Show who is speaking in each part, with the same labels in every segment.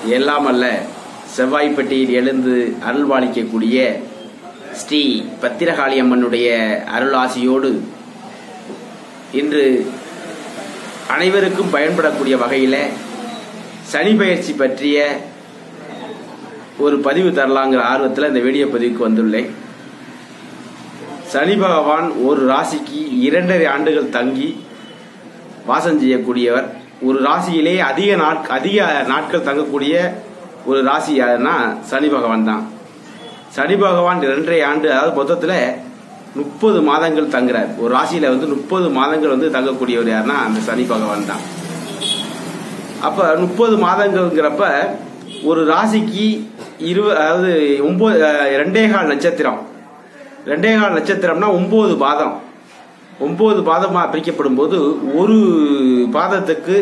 Speaker 1: எல்லாம் அல்ல செவ்வாய்ப்பட்டியில் எழுந்து அருள்வாளிக்கக்கூடிய ஸ்ரீ பத்திரகாளி அம்மனுடைய அருளாசியோடு இன்று அனைவருக்கும் பயன்படக்கூடிய வகையில் சனி பயிற்சி பற்றிய ஒரு பதிவு தரலாங்கிற ஆர்வத்தில் இந்த வீடியோ பதிவுக்கு வந்துள்ளேன் சனி பகவான் ஒரு ராசிக்கு இரண்டரை ஆண்டுகள் தங்கி வாசம் செய்யக்கூடியவர் ஒரு ராசியிலே அதிக நாட் அதிக நாட்கள் தங்கக்கூடிய ஒரு ராசி யாருன்னா சனி பகவான் தான் சனி பகவான் இரண்டரை ஆண்டு அதாவது மொத்தத்தில் முப்பது மாதங்கள் தங்குறார் ஒரு ராசியில வந்து முப்பது மாதங்கள் வந்து தங்கக்கூடியவர் யாருன்னா அந்த சனி பகவான் தான் அப்ப முப்பது மாதங்கள்ங்கிறப்ப ஒரு ராசிக்கு இருபது அதாவது ஒன்பது ரெண்டே கால் நட்சத்திரம் ரெண்டே கால் நட்சத்திரம்னா ஒன்பது பாதம் ஒன்பது பாதமா பிரிக்கப்படும் போது ஒரு பாதத்துக்கு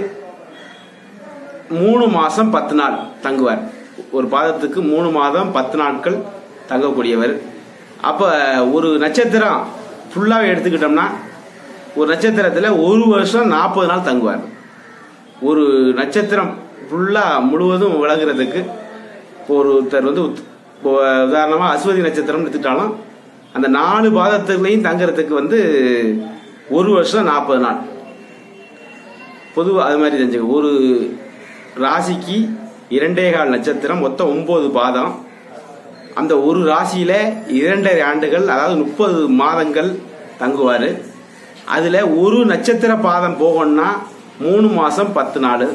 Speaker 1: மூணு மாசம் பத்து நாள் தங்குவார் ஒரு பாதத்துக்கு மூணு மாதம் பத்து நாட்கள் தங்கக்கூடியவர் அப்ப ஒரு நட்சத்திரம் ஃபுல்லாக எடுத்துக்கிட்டோம்னா ஒரு நட்சத்திரத்தில் ஒரு வருஷம் நாற்பது நாள் தங்குவார் ஒரு நட்சத்திரம் ஃபுல்லாக முழுவதும் விளங்குறதுக்கு இப்போ ஒருத்தர் வந்து உத்- இப்போ உதாரணமாக அஸ்வதி நட்சத்திரம் எடுத்துக்கிட்டாலும் அந்த நாலு பாதத்துலையும் தங்குறதுக்கு வந்து ஒரு வருஷம் நாற்பது நாள் பொதுவாக அது மாதிரி தெரிஞ்சுக்க ஒரு ராசிக்கு இரண்டே கால் நட்சத்திரம் மொத்தம் ஒன்பது பாதம் அந்த ஒரு ராசியில இரண்டரை ஆண்டுகள் அதாவது முப்பது மாதங்கள் தங்குவார் அதுல ஒரு நட்சத்திர பாதம் போகணும்னா மூணு மாசம் பத்து நாள்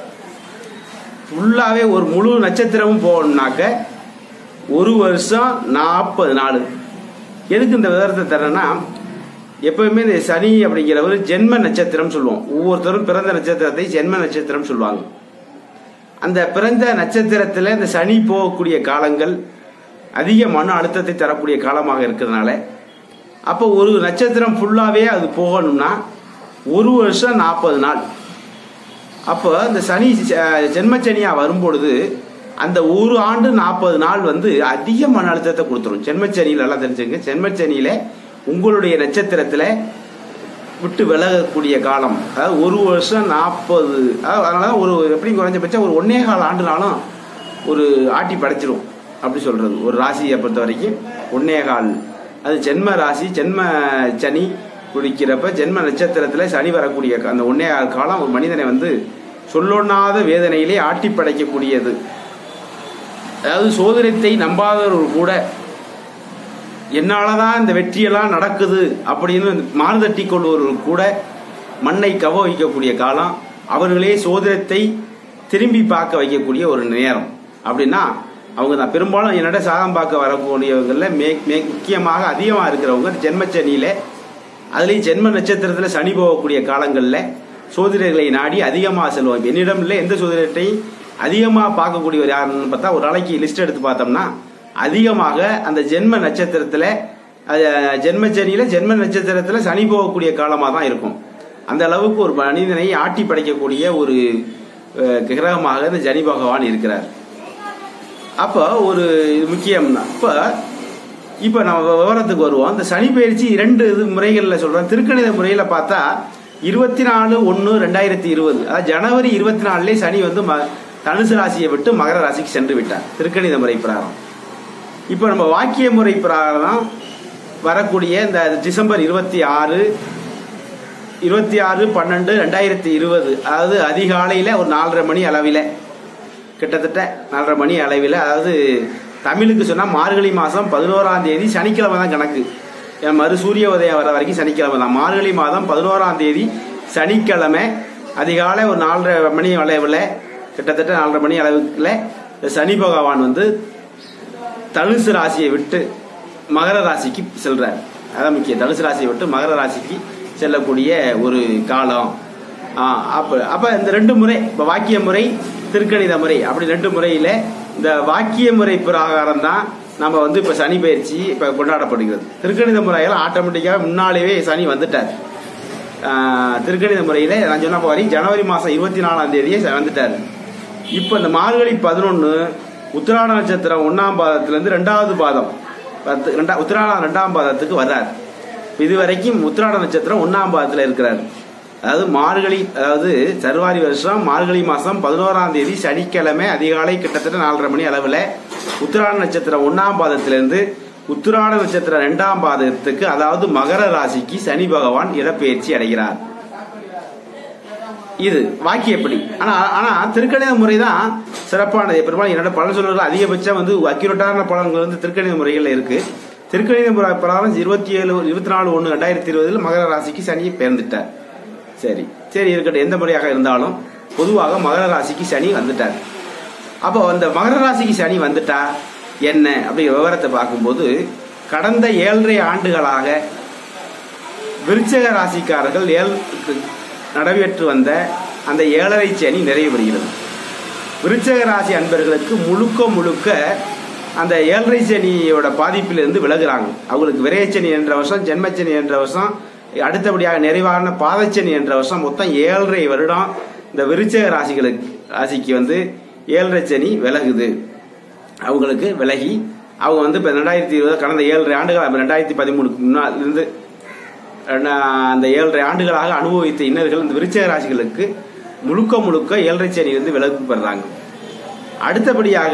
Speaker 1: ஃபுல்லாவே ஒரு முழு நட்சத்திரமும் போகணும்னாக்க ஒரு வருஷம் நாற்பது நாள் எதுக்கு இந்த விவரத்தை தரேன்னா எப்பவுமே இந்த சனி அப்படிங்கிறவர் ஜென்ம நட்சத்திரம் சொல்லுவோம் ஒவ்வொருத்தரும் பிறந்த நட்சத்திரத்தை ஜென்ம நட்சத்திரம் சொல்லுவாங்க அந்த பிறந்த நட்சத்திரத்தில் இந்த சனி போகக்கூடிய காலங்கள் அதிக மன அழுத்தத்தை தரக்கூடிய காலமாக இருக்கிறதுனால அப்போ ஒரு நட்சத்திரம் ஃபுல்லாகவே அது போகணும்னா ஒரு வருஷம் நாற்பது நாள் அப்போ இந்த சனி அஹ், ஜென்மச்சனியா வரும்பொழுது அந்த ஒரு ஆண்டு நாற்பது நாள் வந்து அதிக மன அழுத்தத்தை கொடுத்துரும் ஜென்மச்சனியில் நல்லா தெரிஞ்சுங்க ஜென்மச்சனியில உங்களுடைய நட்சத்திரத்துல விட்டு விலகக்கூடிய காலம் அதாவது ஒரு வருஷம் நாற்பது அதனால ஒரு எப்படி குறைஞ்சபட்சம் ஒரு ஒன்னே கால் ஆண்டுனாலும் ஒரு ஆட்டி படைச்சிரும் அப்படி சொல்றது ஒரு ராசியை பொறுத்த வரைக்கும் ஒன்னே கால் அது ஜென்ம ராசி ஜென்ம சனி குடிக்கிறப்ப ஜென்ம நட்சத்திரத்துல சனி வரக்கூடிய கா- அந்த ஒன்னே கால் காலம் ஒரு மனிதனை வந்து சொல்லொண்ணாத வேதனையிலே ஆட்டி படைக்கக்கூடியது அதாவது சோதனத்தை நம்பாதவர்கள் கூட என்னாலதான் இந்த வெற்றியெல்லாம் நடக்குது அப்படின்னு மாறுதட்டி கொள்வர்கள் கூட மண்ணை கவ வைக்கக்கூடிய காலம் அவர்களே சோதனத்தை திரும்பி பார்க்க வைக்கக்கூடிய ஒரு நேரம் அப்படின்னா அவங்க தான் பெரும்பாலும் என்னோட சாதம் பார்க்க வரக்கூடியவங்களில் மே மே முக்கியமாக அதிகமாக இருக்கிறவங்க ஜென்மச்சனியில அதுலேயும் ஜென்ம நட்சத்திரத்தில் சனி போகக்கூடிய காலங்களில் சோதிடர்களை நாடி அதிகமாக செல்வாங்க என்னிடம் இல்லை எந்த சோதிடத்தையும் அதிகமாக பார்க்கக்கூடியவர் யாருன்னு பார்த்தா ஒரு நாளைக்கு லிஸ்ட் எடுத்து பார்த்தோம்னா அதிகமாக அந்த ஜென்ம நட்சத்திரத்தில் ஜென்மச்சனியில ஜென்ம நட்சத்திரத்தில் சனி போகக்கூடிய காலமாக தான் இருக்கும் அந்த அளவுக்கு ஒரு மனிதனை ஆட்டி படைக்கக்கூடிய ஒரு அஹ், கிரகமாக இந்த சனி பகவான் இருக்கிறார் அப்போ ஒரு இது முக்கியம் தான் இப்போ இப்போ நம்ம விவரத்துக்கு வருவோம் இந்த சனி பயிற்சி இரண்டு இது முறைகளில் சொல்கிறோம் திருக்கணித முறையில் பார்த்தா இருபத்தி நாலு ஒன்று ரெண்டாயிரத்தி இருபது அதாவது ஜனவரி இருபத்தி நாலுலேயே சனி வந்து ம தனுசு ராசியை விட்டு மகர ராசிக்கு சென்று விட்டார் திருக்கணித முறை பிரகாரம் இப்போ நம்ம வாக்கிய முறை பிரகாரம் வரக்கூடிய இந்த டிசம்பர் இருபத்தி ஆறு இருபத்தி ஆறு பன்னெண்டு ரெண்டாயிரத்தி இருபது அதாவது அதிகாலையில் ஒரு நாலரை மணி அளவில் கிட்டத்தட்ட நாலரை மணி அளவில் அதாவது தமிழுக்கு சொன்னால் மார்கழி மாதம் பதினோராம் தேதி சனிக்கிழமை தான் கணக்கு ஏன் மறு சூரிய உதயம் வர வரைக்கும் சனிக்கிழமை தான் மார்கழி மாதம் பதினோராம் தேதி சனிக்கிழமை அதிகாலை ஒரு நாலரை மணி அளவில் கிட்டத்தட்ட நாலரை மணி அளவுக்குள்ள இந்த சனி பகவான் வந்து தனுசு ராசியை விட்டு மகர ராசிக்கு செல்றார் அதான் முக்கியம் தனுசு ராசியை விட்டு மகர ராசிக்கு செல்லக்கூடிய ஒரு காலம் ஆ, அப்ப அப்ப இந்த ரெண்டு முறை இப்ப வாக்கிய முறை திருக்கணித முறை அப்படி ரெண்டு முறையில இந்த வாக்கிய முறை பிரகாரம் தான் நம்ம வந்து இப்ப சனி பயிற்சி இப்ப கொண்டாடப்படுகிறது திருக்கணித முறையில் ஆட்டோமேட்டிக்காக முன்னாலேயே சனி வந்துட்டார் ஆ, திருக்கணித முறையில நான் சொன்ன மாதிரி ஜனவரி மாசம் இருபத்தி நாலாம் தேதியே ச- வந்துட்டார் இப்போ இந்த மார்கழி பதினொன்று உத்திராட நட்சத்திரம் ஒன்றாம் பாதத்திலேருந்து ரெண்டாவது பாதம் பத்து ரெண்டா உத்திராடம் ரெண்டாம் பாதத்துக்கு வர்றார் இது வரைக்கும் உத்திராட நட்சத்திரம் ஒன்றாம் பாதத்தில் இருக்கிறார் அதாவது மார்கழி அதாவது சர்வாரி வருஷம் மார்கழி மாசம் பதினோராம் தேதி சனிக்கிழமை அதிகாலை கிட்டத்தட்ட நாலரை மணி அளவில் உத்திராட நட்சத்திரம் ஒன்னாம் பாதத்திலிருந்து உத்திராட நட்சத்திரம் ரெண்டாம் பாதத்துக்கு அதாவது மகர ராசிக்கு சனி பகவான் இடப்பெயர்ச்சி அடைகிறார் இது வாக்கியப்படி ஆனா ஆனா திருக்கணித முறை தான் சிறப்பானது பெரும்பாலும் என்னோட பலன் சொல்றது அதிகபட்சம் வந்து அக்யூரட்டான பலன்கள் வந்து திருக்கணித முறைகள்ல இருக்கு திருக்கணித முறை பிரகாரம் இருபத்தி ஏழு இருபத்தி நாலு ஒன்று ரெண்டாயிரத்தி இருபதுல மகர ராசிக்கு சனி பெயர்ந்துட்டார் சரி சரி இருக்கட்டும் எந்த முறையாக இருந்தாலும் பொதுவாக மகர ராசிக்கு சனி வந்துட்டார் அப்போ அந்த மகர ராசிக்கு சனி வந்துட்டா என்ன அப்படிங்கிற விவரத்தை பார்க்கும்போது கடந்த ஏழரை ஆண்டுகளாக விருச்சக ராசிக்காரர்கள் ஏழ் நடைபெற்று வந்த அந்த ஏழரை சனி நிறைவு பெறுகிறது விருச்சக ராசி அன்பர்களுக்கு முழுக்க முழுக்க அந்த ஏழரை சனியோட பாதிப்பிலிருந்து விலகுறாங்க அவங்களுக்கு விரையச்சனி என்ற வருஷம் ஜென்மச்சனி என்ற வருஷம் அடுத்தபடியாக நிறைவான பாதச்சனி என்ற வருஷம் மொத்தம் ஏழரை வருடம் இந்த விருச்சக ராசிகளுக்கு ராசிக்கு வந்து ஏழரை சனி விலகுது அவங்களுக்கு விலகி அவங்க வந்து இப்போ ரெண்டாயிரத்தி இருபது கடந்த ஏழரை ஆண்டுகள் ரெண்டாயிரத்தி பதிமூணுக்கு முன்னால் இருந்து அந்த ஏழரை ஆண்டுகளாக அனுபவித்த இன்னர்கள் இந்த விருச்சக ராசிகளுக்கு முழுக்க முழுக்க ஏழரை சனியிலிருந்து விலகு பெறாங்க அடுத்தபடியாக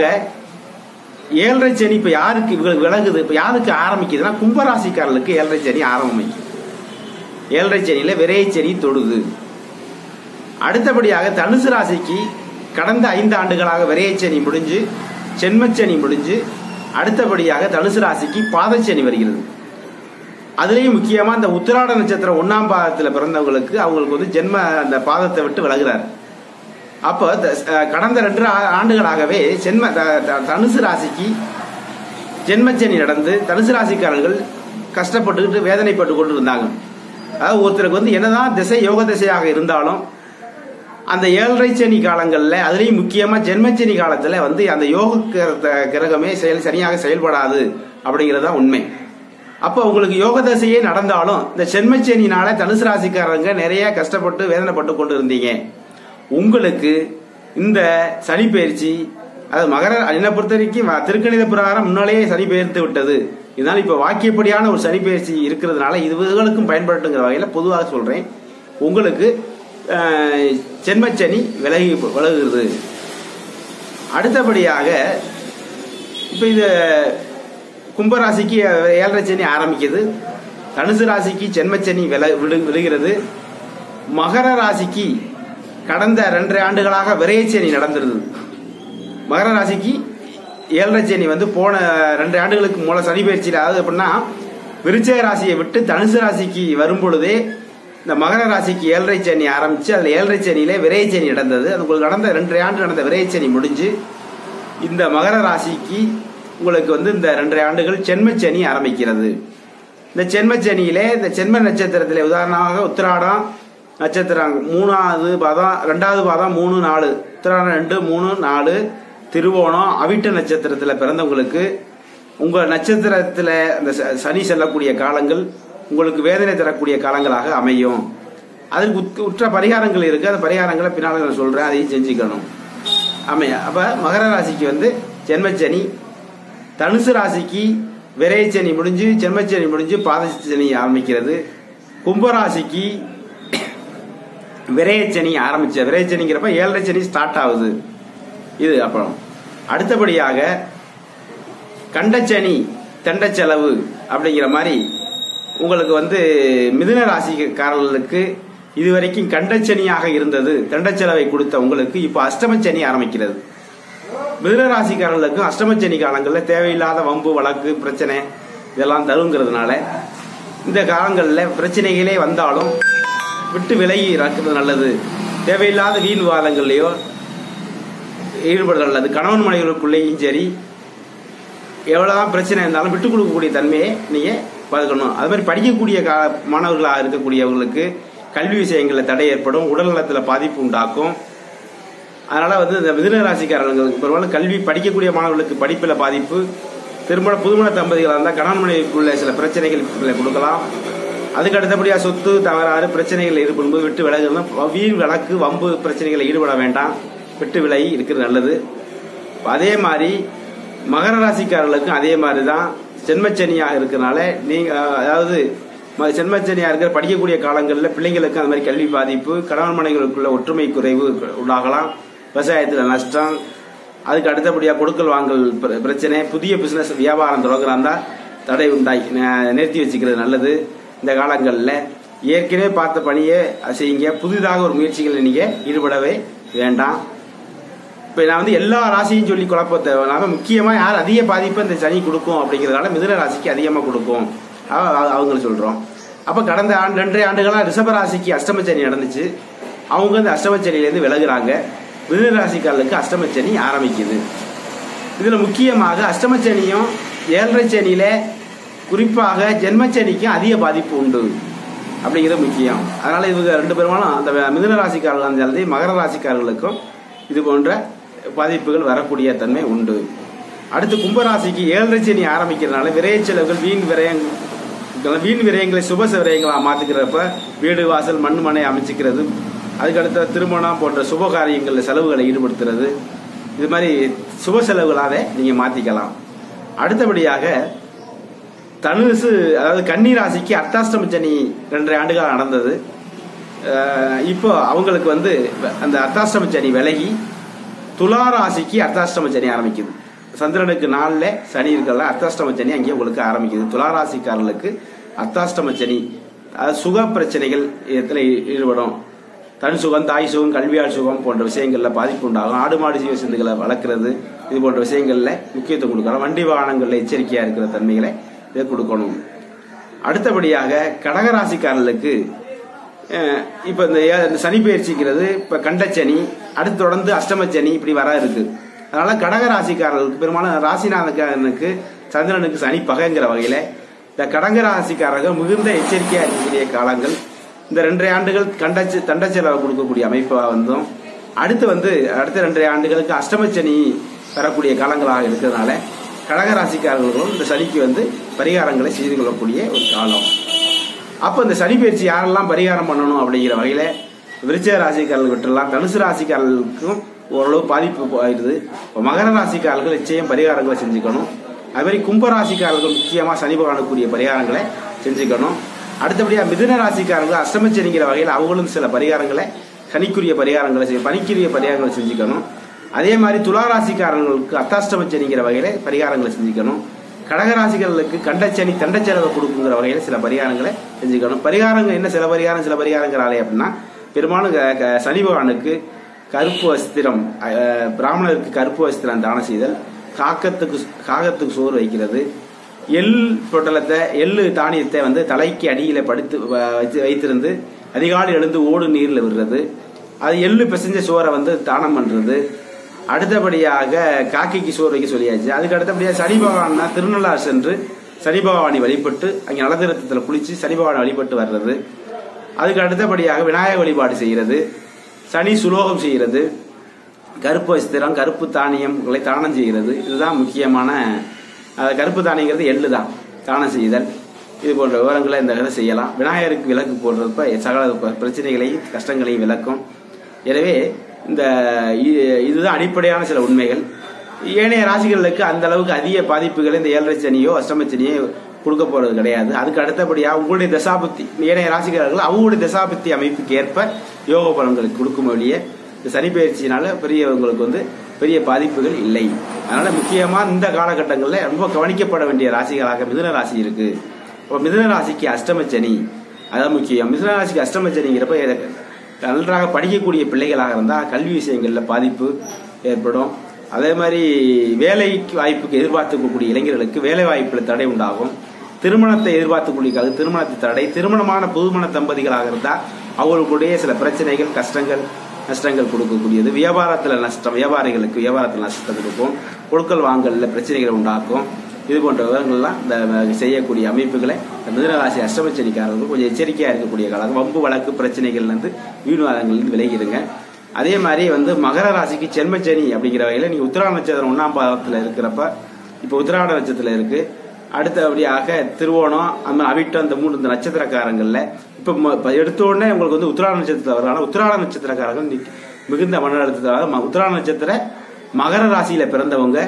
Speaker 1: ஏழரை சனி இப்ப யாருக்கு இவங்களுக்கு விலகுது இப்ப யாருக்கு ஆரம்பிக்குதுன்னா கும்பராசிக்காரர்களுக்கு ஏழரை சனி ஆரம்பிக்கும் ஏழரை சனியில விரைய சனி தொடுது அடுத்தபடியாக தனுசு ராசிக்கு கடந்த ஐந்து ஆண்டுகளாக விரையச்சனி முடிஞ்சு சென்மச்சனி முடிஞ்சு அடுத்தபடியாக தனுசு ராசிக்கு பாதச்சனி வருகிறது அதுலேயும் முக்கியமா இந்த உத்திராட நட்சத்திரம் ஒன்னாம் பாதத்துல பிறந்தவங்களுக்கு அவங்களுக்கு வந்து ஜென்ம அந்த பாதத்தை விட்டு விலகுறாரு அப்போ கடந்த ரெண்டு ஆண்டுகளாகவே ஜென்ம தனுசு ராசிக்கு ஜென்மச்சனி நடந்து தனுசு ராசிக்காரர்கள் கஷ்டப்பட்டுக்கிட்டு வேதனைப்பட்டு கொண்டு இருந்தாங்க அதாவது ஒருத்தருக்கு வந்து என்னதான் திசை யோக திசையாக இருந்தாலும் அந்த ஏழரை சனி காலங்களில் அதுலேயும் முக்கியமாக ஜென்மச்சனி காலத்தில் வந்து அந்த யோக கிரகமே செயல் சரியாக செயல்படாது அப்படிங்கிறது தான் உண்மை அப்போ உங்களுக்கு யோக தசையே நடந்தாலும் இந்த சென்மச்சனினால தனுசு ராசிக்காரங்க நிறைய கஷ்டப்பட்டு வேதனைப்பட்டு கொண்டு இருந்தீங்க உங்களுக்கு இந்த சனி பயிற்சி அது மகர என்னை பொறுத்த வரைக்கும் திருக்கணித பிரகாரம் முன்னாலேயே சனி பெயர்த்து விட்டது இதனால் இப்போ வாக்கியப்படியான ஒரு சனி பயிற்சி இருக்கிறதுனால இதுகளுக்கும் பயன்படுத்துங்கிற வகையில் பொதுவாக சொல்கிறேன் உங்களுக்கு சென்மச்சனி விலகி விலகுகிறது அடுத்தபடியாக இப்போ இது கும்பராசிக்கு ஏழரை சனி ஆரம்பிக்குது தனுசு ராசிக்கு ஜென்மச்சனி வில விழுகிறது மகர ராசிக்கு கடந்த ரெண்டரை ஆண்டுகளாக விரையச்சனி நடந்திருது மகர ராசிக்கு ஏழரை சனி வந்து போன ரெண்டு ஆண்டுகளுக்கு மூல சனி பயிற்சியில் அதாவது எப்படின்னா விருச்சக ராசியை விட்டு தனுசு ராசிக்கு வரும் பொழுதே இந்த மகர ராசிக்கு ஏழரை சனி ஆரம்பிச்சு அதில் ஏழரை சனியில விரையச்சனி நடந்தது அது உங்களுக்கு நடந்த ரெண்டரை ஆண்டு நடந்த விரையச்சனி முடிஞ்சு இந்த மகர ராசிக்கு உங்களுக்கு வந்து இந்த ரெண்டரை ஆண்டுகள் சென்மச்சனி ஆரம்பிக்கிறது இந்த சென்மச்சனியிலே இந்த சென்ம நட்சத்திரத்தில் உதாரணமாக உத்திராடம் நட்சத்திரம் மூணாவது பாதம் ரெண்டாவது பாதம் மூணு நாலு உத்திராடம் ரெண்டு மூணு நாலு திருவோணம் அவிட்ட நட்சத்திரத்தில் பிறந்தவங்களுக்கு உங்கள் நட்சத்திரத்தில் அந்த சனி செல்லக்கூடிய காலங்கள் உங்களுக்கு வேதனை தரக்கூடிய காலங்களாக அமையும் அதுக்கு உற்ற பரிகாரங்கள் இருக்கு அந்த பரிகாரங்களை பின்னால் நான் சொல்றேன் அதையும் செஞ்சுக்கணும் அமைய அப்ப மகர ராசிக்கு வந்து ஜென்மச்சனி தனுசு ராசிக்கு விரைச்சனி முடிஞ்சு ஜென்மச்சனி முடிஞ்சு பாதச்சனி ஆரம்பிக்கிறது கும்பராசிக்கு விரையச்சனி ஆரம்பிச்ச விரைச்சனிங்கிறப்ப ஏழரை சனி ஸ்டார்ட் ஆகுது இது அப்புறம் அடுத்தபடியாக கண்டச்சனி தெண்ட செலவு அப்படிங்கிற மாதிரி உங்களுக்கு வந்து மிதுன ராசிக்காரர்களுக்கு இதுவரைக்கும் கண்டச்சனியாக இருந்தது தண்டச்செலவை கொடுத்த உங்களுக்கு இப்போ அஷ்டமச்சனி ஆரம்பிக்கிறது மிதுன ராசிக்காரர்களுக்கும் அஷ்டமச்சனி காலங்களில் தேவையில்லாத வம்பு வழக்கு பிரச்சனை இதெல்லாம் தருங்கிறதுனால இந்த காலங்களில் பிரச்சனைகளே வந்தாலும் விட்டு விலகி இருக்கிறது நல்லது தேவையில்லாத வீண் விவாதங்கள்லையோ ஈடுபடுறது நல்லது கணவன் மனைவிகளுக்குள்ளேயும் சரி எவ்வளவுதான் பிரச்சனை இருந்தாலும் விட்டு கொடுக்கக்கூடிய தன்மையை நீங்க பார்க்கணும் அது மாதிரி படிக்கக்கூடிய கா மாணவர்களாக இருக்கக்கூடியவர்களுக்கு கல்வி விஷயங்களில் தடை ஏற்படும் உடல் நலத்தில் பாதிப்பு உண்டாக்கும் அதனால வந்து இந்த மிதுன ராசிக்காரர்களுக்கு பெரும்பாலும் கல்வி படிக்கக்கூடிய மாணவர்களுக்கு படிப்பில் பாதிப்பு திருமண புதுமண தம்பதிகளாக இருந்தால் கணவன் மனைவிக்குள்ள சில பிரச்சனைகள் கொடுக்கலாம் அதுக்கு அடுத்தபடியாக சொத்து தவறாறு பிரச்சனைகள் ஈடுபடும்போது விட்டு விலகணும் வீண் வழக்கு வம்பு பிரச்சனைகளை ஈடுபட வேண்டாம் விட்டு விலகி இருக்கிறது நல்லது அதே மாதிரி மகர ராசிக்காரர்களுக்கும் அதே மாதிரி தான் ஜென்மச்சனியாக இருக்கிறனால நீங்க அதாவது ம- ஜென்மச்சனியா இருக்கிற படிக்கக்கூடிய காலங்களில் பிள்ளைங்களுக்கு அந்த மாதிரி கல்வி பாதிப்பு கணவன் மனைவிகளுக்குள்ள ஒற்றுமை குறைவு உண்டாகலாம் விவசாயத்தில் நஷ்டம் அதுக்கு அடுத்தபடியாக கொடுக்கல் வாங்கல் பிர- பிரச்சனை புதிய பிசினஸ் வியாபாரம் தொடங்குறாந்தா தடை உண்டாய் ந- நிறுத்தி வச்சுக்கிறது நல்லது இந்த காலங்களில் ஏற்கனவே பார்த்த பணியை செய்யுங்க புதிதாக ஒரு முயற்சிகளில் நீங்கள் ஈடுபடவே வேண்டாம் இப்போ நான் வந்து எல்லா ராசியும் சொல்லி குழப்ப தேவையில்லாம முக்கியமாக யார் அதிக பாதிப்பு இந்த சனி கொடுக்கும் அப்படிங்கிறதால மிதுன ராசிக்கு அதிகமாக கொடுக்கும் அவ- அவ- அவங்கள சொல்கிறோம் அப்போ கடந்த ஆண்டு ரெண்டரை ஆண்டுகளாக ரிஷப ராசிக்கு அஷ்டமச்சனி நடந்துச்சு அவங்க இந்த அஷ்டமச்சனிலேருந்து விலகுறாங்க மிதுன ராசிக்காரர்களுக்கு அஷ்டமச்சனி ஆரம்பிக்குது இதில் முக்கியமாக அஷ்டமச்சனியும் ஏழரை சனியில குறிப்பாக ஜென்மச்சனிக்கும் அதிக பாதிப்பு உண்டு அப்படிங்கிறது முக்கியம் அதனால இவங்க ரெண்டு பேருமாலும் அந்த மிதுன ராசிக்காரர்கள் இருந்தாலும் சரி, மகர ராசிக்காரர்களுக்கும் இது போன்ற பாதிப்புகள் வரக்கூடிய தன்மை உண்டு அடுத்து கும்பராசிக்கு ஏழரை சனி ஆரம்பிக்கிறதுனால விரைய செலவுகள் வீண் விரயங் வீண் விரயங்களை சுப விரயங்களா மாத்திக்கிறப்ப வீடு வாசல் மண் மனை அமைச்சிக்கிறது அதுக்கடுத்த திருமணம் போன்ற சுப காரியங்களில் செலவுகளை ஈடுபடுத்துறது இது மாதிரி சுப செலவுகளாக நீங்கள் மாற்றிக்கலாம் அடுத்தபடியாக தனுசு அதாவது கன்னி ராசிக்கு அர்த்தாஷ்டம சனி ரெண்டரை ஆண்டுகள் நடந்தது அஹ் இப்போ அவங்களுக்கு வந்து அந்த அர்த்தாஷ்டம சனி விலகி துலா ராசிக்கு அர்த்தாஷ்டம சனி ஆரம்பிக்குது சந்திரனுக்கு நாளில் சனி இருக்கல அர்த்தாஷ்டம சனி அங்கேயே உங்களுக்கு ஆரம்பிக்குது துலா ராசிக்காரர்களுக்கு அர்த்தாஷ்டம சனி அதாவது சுக பிரச்சனைகள் இதில் ஈடுபடும் தன் சுகம் தாய் சுகம் கல்வியால் சுகம் போன்ற விஷயங்களில் பாதிப்பு உண்டாகும் ஆடு மாடு ஜீவ சிந்துகளை வளர்க்குறது இது போன்ற விஷயங்களில் முக்கியத்துவம் கொடுக்கணும் வண்டி வாகனங்களில் எச்சரிக்கையாக இருக்கிற தன்மைகளை இதை கொடுக்கணும் அடுத்தபடியாக கடகராசிக்காரர்களுக்கு அஹ், இப்ப இந்த ஏ- இந்த சனி பயிற்சிங்கிறது இப்ப கண்டச்சனி அடுத்து தொடர்ந்து அஷ்டமச்சனி இப்படி வர இருக்கு அதனால கடகராசிக்காரர்களுக்கு பெரும்பாலும் ராசிநாதனுக்கு சந்திரனுக்கு சனி பகைங்கிற வகையில இந்த கடக ராசிக்காரர்கள் மிகுந்த எச்சரிக்கையா இருக்கக்கூடிய காலங்கள் இந்த ரெண்டரை ஆண்டுகள் கண்டச்சு தண்டச்செலவை கொடுக்கக்கூடிய அமைப்பாக வந்தோம் அடுத்து வந்து அடுத்த ரெண்டரை ஆண்டுகளுக்கு அஷ்டமச்சனி வரக்கூடிய காலங்களாக இருக்கிறதுனால கடகராசிக்காரர்களும் இந்த சனிக்கு வந்து பரிகாரங்களை செய்து கொள்ளக்கூடிய ஒரு காலம் அப்போ இந்த சனி பயிற்சி யாரெல்லாம் பரிகாரம் பண்ணணும் அப்படிங்கிற வகையில் விருச்சிக ராசிக்காரர்கள் விட்டுறலாம் தனுசு ராசிக்காரர்களுக்கும் ஓரளவு பாதிப்பு ஆயிடுது இப்போ மகர ராசிக்காரர்கள் நிச்சயம் பரிகாரங்களை செஞ்சுக்கணும் அது மாதிரி கும்ப ராசிக்காரர்கள் முக்கியமாக சனி பகவானுக்குரிய பரிகாரங்களை செஞ்சுக்கணும் அடுத்தபடியாக மிதுன ராசிக்காரர்கள் அஷ்டமச்சனிங்கிற வகையில் அவங்களும் சில பரிகாரங்களை சனிக்குரிய பரிகாரங்களை செய் பனிக்குரிய பரிகாரங்களை செஞ்சுக்கணும் அதே மாதிரி துலா ராசிக்காரர்களுக்கு அத்தாஷ்டமச்சனிங்கிற வகையில் பரிகாரங்களை செஞ்சுக்கணும் கடகராசிகளுக்கு கண்டச்சனி தண்டச்செலவை கொடுக்குங்கிற வகையில் சில பரிகாரங்களை செஞ்சுக்கணும் பரிகாரங்கள் என்ன சில பரிகாரம் சில பரிகாரங்கிறாலே அப்படின்னா பெரும்பாலும் க- க- சனி பகவானுக்கு கருப்பு வஸ்திரம் அஹ், பிராமணருக்கு கருப்பு வஸ்திரம் தானம் செய்தல் காக்கத்துக்கு காகத்துக்கு சோறு வைக்கிறது எள் பொட்டலத்தை எள்ளு தானியத்தை வந்து தலைக்கு அடியில படுத்து வ- வச்சு வைத்திருந்து அதிகாலை எழுந்து ஓடு நீரில் விடுறது அது எள்ளு பிசைஞ்ச சோறை வந்து தானம் பண்றது அடுத்தபடியாக காக்கைக்கு சோறு வைக்க சொல்லியாச்சு அதுக்கு அடுத்தபடியாக சனி பகவான்னா திருநள்ளார் சென்று சனி பகவானை வழிபட்டு அங்கே நலத்திரத்தில் குளிச்சு சனி பகவானை வழிபட்டு வர்றது அதுக்கு அடுத்தபடியாக விநாயக வழிபாடு செய்கிறது சனி சுலோகம் செய்கிறது கருப்பு வஸ்திரம் கருப்பு தானியங்களை தானம் செய்கிறது இதுதான் முக்கியமான அஹ், கருப்பு தானியங்கிறது எள்ளு தான் தானம் செய்தல் இது போன்ற விவரங்களை இந்த இதில் செய்யலாம் விநாயகருக்கு விளக்கு போடுறப்ப சகல ப- பிரச்சனைகளையும் கஷ்டங்களையும் விளக்கும் எனவே இந்த இ- இதுதான் அடிப்படையான சில உண்மைகள் ஏனைய ராசிகளுக்கு அந்த அளவுக்கு அதிக பாதிப்புகளை இந்த ஏழரை சனியோ அஷ்டம சனியோ கொடுக்க போறது கிடையாது அதுக்கு அடுத்தபடியாக உங்களுடைய தசாபுத்தி ஏனைய ராசிக்காரர்கள் அவங்களுடைய தசாபுத்தி அமைப்புக்கு ஏற்ப யோக பலன்களை கொடுக்கும் வழியே இந்த சனி பயிற்சியினால பெரியவங்களுக்கு வந்து பெரிய பாதிப்புகள் இல்லை அதனால முக்கியமா இந்த காலகட்டங்களில் ரொம்ப கவனிக்கப்பட வேண்டிய ராசிகளாக மிதுன ராசி இருக்கு இப்போ மிதுன ராசிக்கு அஷ்டம சனி அதான் முக்கியம் மிதுன ராசிக்கு அஷ்டம சனிங்கிறப்ப எனக்கு நன்றாக படிக்கக்கூடிய பிள்ளைகளாக இருந்தால் கல்வி விஷயங்களில் பாதிப்பு ஏற்படும் அதே மாதிரி வேலை வாய்ப்புக்கு எதிர்பார்த்துக்கூடிய இளைஞர்களுக்கு வேலை வாய்ப்பில் தடை உண்டாகும் திருமணத்தை எதிர்பார்த்துக்கூடிய திருமணத்தை தடை திருமணமான புதுமண தம்பதிகளாக இருந்தால் அவர்களுடைய சில பிரச்சனைகள் கஷ்டங்கள் நஷ்டங்கள் கொடுக்கக்கூடியது வியாபாரத்தில் நஷ்டம் வியாபாரிகளுக்கு வியாபாரத்தில் நஷ்டம் கொடுக்கும் கொடுக்கல் வாங்கலில் பிரச்சனைகளை உண்டாக்கும் இது போன்ற விவரங்கள்லாம் இந்த செய்யக்கூடிய அமைப்புகளை இந்த மிதனராசி அஷ்டமச்சனிக்காரர்கள் கொஞ்சம் எச்சரிக்கையாக இருக்கக்கூடிய காலம் வம்பு வழக்கு பிரச்சனைகள்லேருந்து வீணுவாதங்கள்லேருந்து விலகிடுங்க அதே மாதிரி வந்து மகர ராசிக்கு சென்மச்சனி அப்படிங்கிற வகையில் நீங்கள் உத்திராட நட்சத்திரம் ஒன்றாம் பாதத்தில் இருக்கிறப்ப இப்போ உத்திராட நட்சத்திரத்தில் இருக்கு அடுத்தபடியாக திருவோணம் அந்த மாதிரி அவிட்டம் இந்த மூணு இந்த நட்சத்திரக்காரங்களில் இப்போ ம- இப்ப எடுத்த உடனே உங்களுக்கு வந்து உத்திராட நட்சத்திரத்தில் வரும் ஆனால் உத்திராட நட்சத்திரக்காரர்கள் இன்னைக்கு மிகுந்த மன அழுத்தத்தால் ம- உத்திராட நட்சத்திர மகர ராசியில பிறந்தவங்க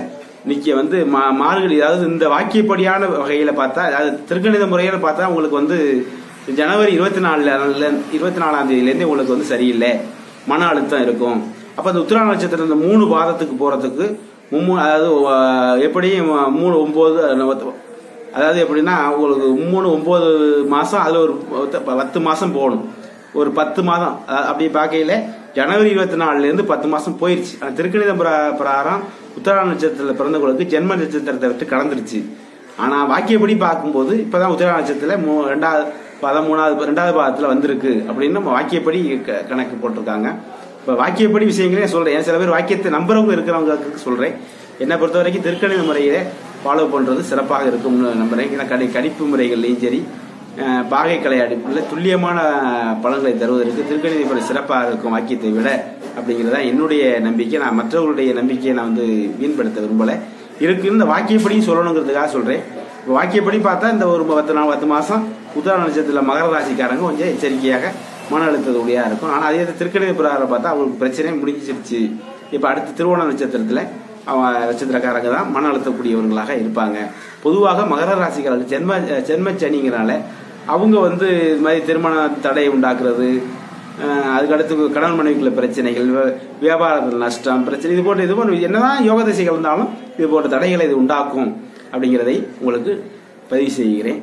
Speaker 1: இன்னைக்கு வந்து மா- மார்கழி அதாவது இந்த வாக்கியப்படியான வகையில பார்த்தா அதாவது திருக்கணித முறையில பார்த்தா உங்களுக்கு வந்து ஜனவரி இருபத்தி நாலுல இருபத்தி நாலாம் தேதியிலேருந்து உங்களுக்கு வந்து சரியில்லை மன அழுத்தம் இருக்கும் அப்ப அந்த உத்திரா நட்சத்திரம் இந்த மூணு பாதத்துக்கு போறதுக்கு மும்மூ அதாவது அஹ், எப்படியும் மூணு ஒன்பது அதாவது எப்படின்னா உங்களுக்கு மூணு ஒன்பது மாசம் அதுல ஒரு பத்து- பத்து மாசம் போகணும் ஒரு பத்து மாதம் அஹ், அப்படி பார்க்கையில ஜனவரி இருபத்தி நாலுல இருந்து பத்து மாசம் போயிருச்சு ஆனா, திருக்கணித பிரா- பிரகாரம் உத்தரா நட்சத்திரத்தில் பிறந்தவங்களுக்கு ஜென்ம நட்சத்திரத்தை விட்டு கடந்துருச்சு ஆனா வாக்கியப்படி பார்க்கும்போது இப்பதான் உத்தரா நட்சத்திரத்துல மூ- ரெண்டாவது பாதம் மூணாவது ரெண்டாவது பாதத்துல வந்திருக்கு அப்படின்னு நம்ம வாக்கியப்படி க- கணக்கு போட்டிருக்காங்க இப்ப வாக்கியப்படி விஷயங்களையும் சொல்றேன் ஏன் சில பேர் வாக்கியத்தை நம்புறவங்க இருக்கிறவங்களுக்கு சொல்றேன் என்னை பொறுத்த வரைக்கும் திருக்கணித முறையில ஃபாலோ பண்றது சிறப்பாக இருக்கும்னு நம்புறேன் ஏன்னா கடை கணிப்பு முறைகள்லையும் சரி அஹ், பாகைக்கலை அடிப்பில் துல்லியமான பலன்களை தருவதற்கு திருக்கணித முறை சிறப்பாக இருக்கும் வாக்கியத்தை விட அப்படிங்கிறதா என்னுடைய நம்பிக்கை நான் மற்றவர்களுடைய நம்பிக்கையை நான் வந்து வீண்படுத்த விரும்பல இருக்கு இந்த வாக்கியப்படியும் சொல்லணுங்கிறதுக்காக சொல்றேன் இப்போ வாக்கியப்படி பார்த்தா இந்த ஒரு பத்து நாள் பத்து மாசம் உத்தர நட்சத்திரத்தில் மகர ராசிக்காரங்க கொஞ்சம் எச்சரிக்கையாக மன அழுத்தத்துடையா இருக்கும் ஆனால் அதே திருக்கணித பிரகாரம் பார்த்தா அவங்களுக்கு பிரச்சனை முடிஞ்சிருச்சு இப்போ அடுத்து திருவோண நட்சத்திரத்தில் அவன் நட்சத்திரக்காரங்க தான் மன அழுத்தக்கூடியவர்களாக இருப்பாங்க பொதுவாக மகர ராசிக்காரர்கள் ஜென்ம ஜென்ம சனிங்கிறனால அவங்க வந்து இது மாதிரி திருமண தடை உண்டாக்குறது அஹ் அதுக்கடுத்து கணவன் மனைவிக்குள்ள பிரச்சனைகள் வே- வியாபாரத்தில் நஷ்டம் பிரச்சனை இது போன்ற இது போன்ற என்னதான் யோக திசைகள் இருந்தாலும் இது போன்ற தடைகளை இது உண்டாக்கும் அப்படிங்கிறதை உங்களுக்கு பதிவு செய்கிறேன்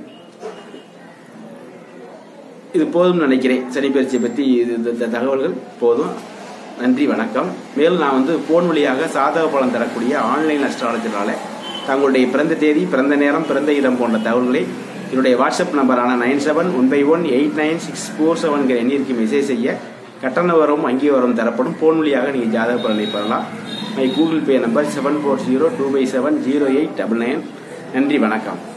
Speaker 1: இது போதும்னு நினைக்கிறேன் சனிப்பயிற்சியை பற்றி இது இந்த- இந்த தகவல்கள் போதும் நன்றி வணக்கம் மேலும் நான் வந்து போன் வழியாக சாதக பலன் தரக்கூடிய ஆன்லைன் அஸ்ட்ராலஜினால தங்களுடைய பிறந்த தேதி பிறந்த நேரம் பிறந்த இடம் போன்ற தகவல்களை என்னுடைய வாட்ஸ்அப் நம்பரான nine seven one five one eight nine six four செவன்கிற எண்ணிற்கு மெசேஜ் செய்ய கட்டண வரும் அங்கீகாரம் தரப்படும் போன் வழியாக நீங்கள் ஜாதக பலனை பெறலாம் my Google Pay number seven four zero two five seven zero eight double nine நன்றி வணக்கம்